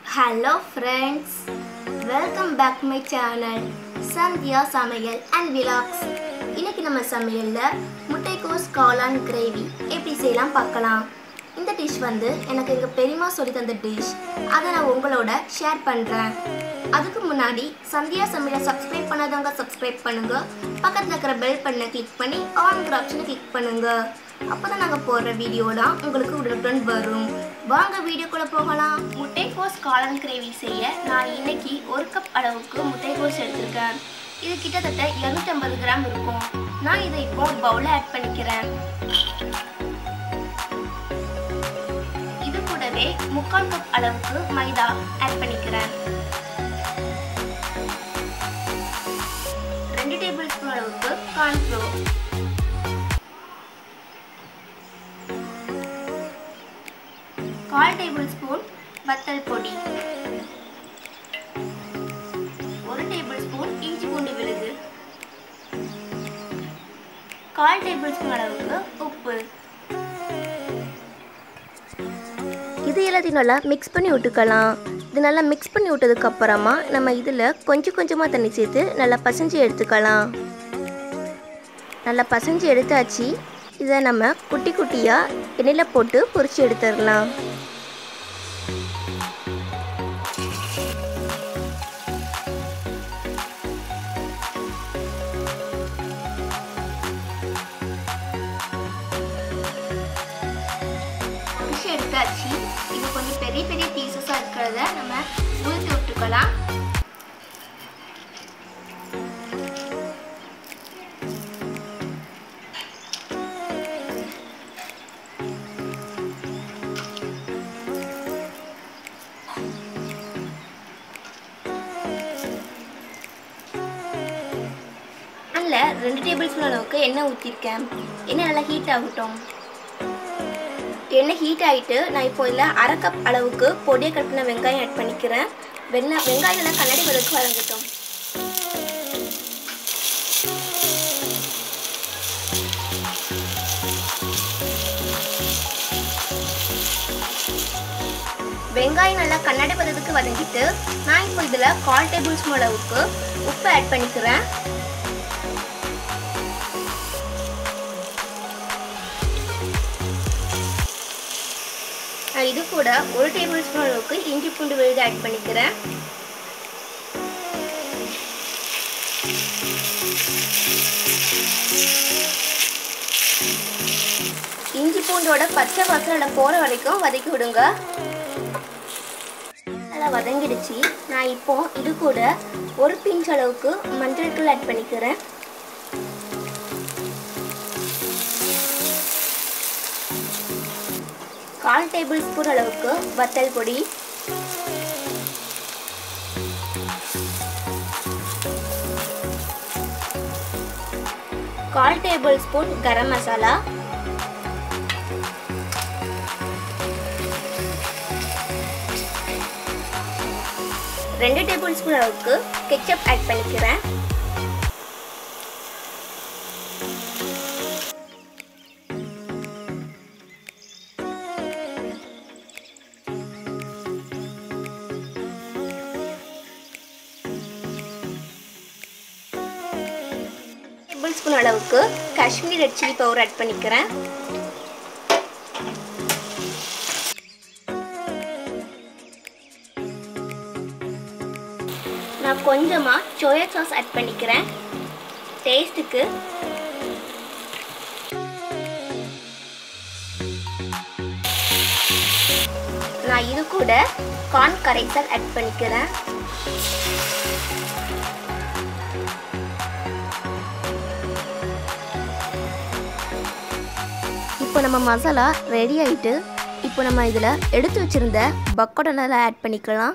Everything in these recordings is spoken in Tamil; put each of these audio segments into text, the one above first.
hello friends welcome back my channel Sandhya சமையல் அண்ட் விலாக்ஸ் இன்னைக்கு நம்ம சமையலில் முட்டைக்கோஸ் காளான் கிரேவி எப்படி செய்யலாம் பார்க்கலாம் இந்த டிஷ் வந்து எனக்கு எங்கள் பெரியம்மா சொல்லி தந்த டிஷ் அதை நான் உங்களோட ஷேர் பண்ணுறேன் அதுக்கு முன்னாடி சந்தியா சமையலை சப்ஸ்கிரைப் பண்ணாதவங்க சப்ஸ்கிரைப் பண்ணுங்க பக்கத்தில் இருக்கிற பெல் பண்ணை கிளிக் பண்ணி ஆன்கிற ஆப்ஷனை கிளிக் பண்ணுங்க அப்போ தான் நாங்கள் போடுற வீடியோலாம் உங்களுக்கு உடனுக்குடன் வரும் வாங்க வீடியோக்குள்ளே போகலாம் முட்டைக்கோஸ் காளான் கிரேவி செய்ய நான் இன்னைக்கு ஒரு கப் அளவுக்கு முட்டைக்கோஸ் எடுத்திருக்கேன் இது கிட்டத்தட்ட 250 கிராம் இருக்கும் நான் இதை இப்போ பவுலில் ஆட் பண்ணிக்கிறேன் இது கூடவே முக்கால் கப் அளவுக்கு மைதா ஆட் பண்ணிக்கிறேன் ரெண்டு டேபிள் ஸ்பூன் அளவுக்கு கார்ன்ஃப்ளோர் கால் டேபிள் ஸ்பூன் வத்தல் பொடி ஒரு டேபிள் ஸ்பூன் இஞ்சி பூண்டு விழுது கால் டேபிள் ஸ்பூன் அளவுக்கு உப்பு இது எல்லாத்தையும் நல்லா மிக்ஸ் பண்ணி விட்டுக்கலாம் இது நல்லா மிக்ஸ் பண்ணி விட்டதுக்கு அப்புறமா நம்ம இதில் கொஞ்சம் கொஞ்சமாக தண்ணி சேர்த்து நல்லா பசைஞ்சு எடுத்துக்கலாம் நல்லா பசைஞ்சு எடுத்தாச்சு இதை நம்ம குட்டி குட்டியாக எண்ணெயில் போட்டு பொரிச்சு எடுத்துடலாம் பொரிச்சு எடுத்தாச்சு இது கொஞ்சம் பெரிய பெரிய பீசஸாக இருக்கிறத நம்ம ஊற்றி விட்டுக்கலாம் அதில் ரெண்டு டேபிள் ஸ்பூன் அளவுக்கு எண்ணெய் ஊற்றிருக்கேன் எண்ணெய் நல்லா ஹீட் ஆகட்டும் எண்ணெய் ஹீட் ஆகிட்டு நான் இப்போ இதில் அரை கப் அளவுக்கு பொடியை கட்டின வெங்காயம் ஆட் பண்ணிக்கிறேன் வெண்ணெய் வெங்காயம் நல்லா கண்ணாடி வதக்கு வதங்கட்டும் வெங்காயம் நல்லா கண்ணாடி பதத்துக்கு வதங்கிட்டு நான் இப்போ இதில் கால் டேபிள் ஸ்பூன் அளவுக்கு உப்பு ஆட் பண்ணிக்கிறேன் நான் இது கூட ஒரு டேபிள் ஸ்பூன் அளவுக்கு இஞ்சி பூண்டு விழுது ஆட் பண்ணிக்கிறேன் இஞ்சி பூண்டோட பச்சை வாசனை போகிற வரைக்கும் வதக்கி விடுங்க நல்லா வதங்கிடுச்சு நான் இப்போ இது கூட ஒரு பிஞ்ச் அளவுக்கு மஞ்சள் தூள் ஆட் பண்ணிக்கிறேன் கால் டேபிள் ஸ்பூன் அளவுக்கு வத்தல் பொடி கால் டேபிள் ஸ்பூன் கரம் மசாலா ரெண்டு டேபிள் ஸ்பூன் அளவுக்கு கெச்சப் ஆட் பண்ணிக்கிறேன் டேபிள் ஸ்பூன் அளவுக்கு Kashmiri red chilli powder add பண்ணிக்கிறேன் நான் கொஞ்சமாக சோயா சாஸ் ஆட் பண்ணிக்கிறேன் டேஸ்ட்டுக்கு நான் இது கூட கார்ன் கரைசல் ஆட் பண்ணிக்கிறேன் இப்போ நம்ம மசாலா ரெடி ஆயிட்டு இப்போ நம்ம இதில் எடுத்து வச்சிருந்த பக்கோடனில் ஆட் பண்ணிக்கலாம்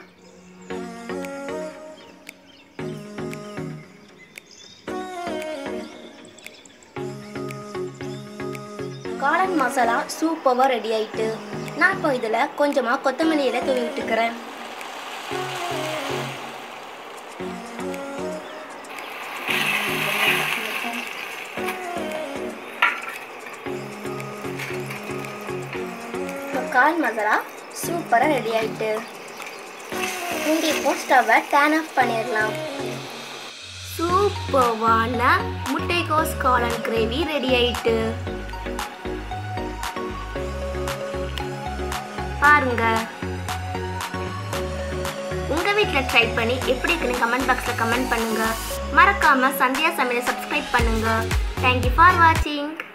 காளான் மசாலா சூப்பராக ரெடி ஆயிட்டு நான் இப்போ இதில் கொஞ்சமாக கொத்தமல்லி இலை தூவி விட்டுக்கிறேன் இப்போ கால் மசாலா சூப்பராக ரெடி ஆயிட்டு இங்கே இப்போ ஸ்டவ்வை டேன் ஆஃப் பண்ணிடலாம் சூப்பர்வான முட்டைகோஸ் காளான் கிரேவி ரெடி ஆயிட்டு பாருங்க உங்க வீட்டில் ட்ரை பண்ணி எப்படி இருக்குன்னு கமெண்ட் பாக்ஸில் கமெண்ட் பண்ணுங்க மறக்காம சந்தியா சமையலை சப்ஸ்கிரைப் பண்ணுங்க தேங்க்யூ ஃபார் வாட்சிங்